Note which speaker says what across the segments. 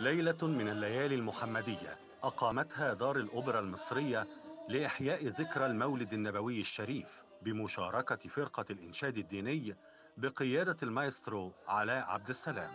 Speaker 1: ليلة من الليالي المحمدية أقامتها دار الأوبرا المصرية لإحياء ذكرى المولد النبوي الشريف بمشاركة فرقة الإنشاد الديني بقيادة المايسترو علاء عبد السلام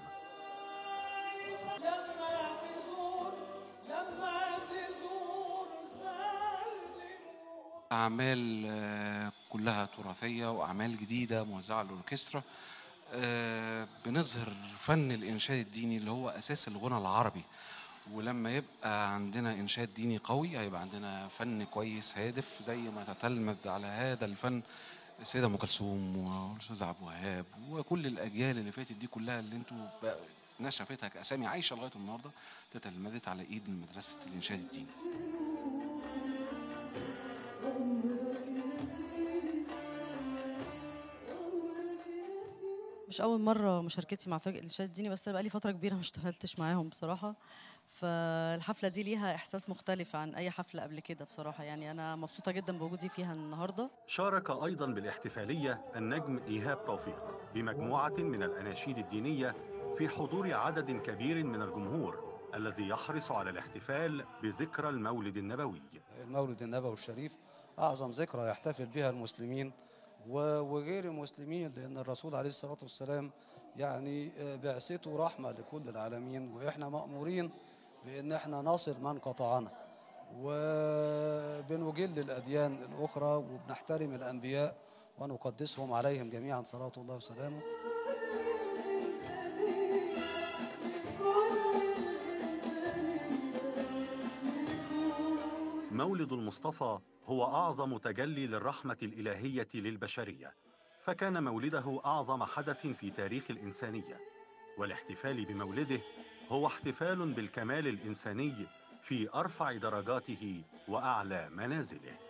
Speaker 2: لما تزور لما تزور سلموا
Speaker 3: أعمال آه، كلها تراثية وأعمال جديدة موزعة على الأوركسترا آه، بنظهر فن الإنشاد الديني اللي هو أساس الغنى العربي ولما يبقى عندنا إنشاد ديني قوي هيبقى عندنا فن كويس هادف زي ما تتلمذ على هذا الفن السيدة أم كلثوم والأستاذ عبد الوهاب وكل الأجيال اللي فاتت دي كلها اللي انتوا بقى نشفتها كأسامي عايشة لغاية النهاردة تتلمذت على إيد مدرسة الإنشاد الديني
Speaker 4: مش أول مرة مشاركتي مع فرقة الإنشاد الديني بس أنا بقالي فترة كبيرة ما اشتغلتش معاهم بصراحة فالحفلة دي ليها إحساس مختلف عن أي حفلة قبل كده بصراحة يعني أنا مبسوطة جدا بوجودي فيها النهاردة
Speaker 1: شارك أيضا بالاحتفالية النجم إيهاب توفيق بمجموعة من الأناشيد الدينية في حضور عدد كبير من الجمهور الذي يحرص على الاحتفال بذكرى المولد النبوي
Speaker 5: المولد النبوي الشريف أعظم ذكرى يحتفل بها المسلمين و- وغير المسلمين لأن الرسول عليه الصلاة والسلام يعني آه، بعثته رحمة لكل العالمين وإحنا مأمورين بأن إحنا نصل من قطعنا وبنجل الأديان الأخرى وبنحترم الأنبياء ونقدسهم عليهم جميعا صلاة الله وسلامه
Speaker 1: مولد المصطفى هو أعظم تجلي للرحمة الإلهية للبشرية فكان مولده أعظم حدث في تاريخ الإنسانية والاحتفال بمولده هو احتفال بالكمال الإنساني في أرفع درجاته وأعلى منازله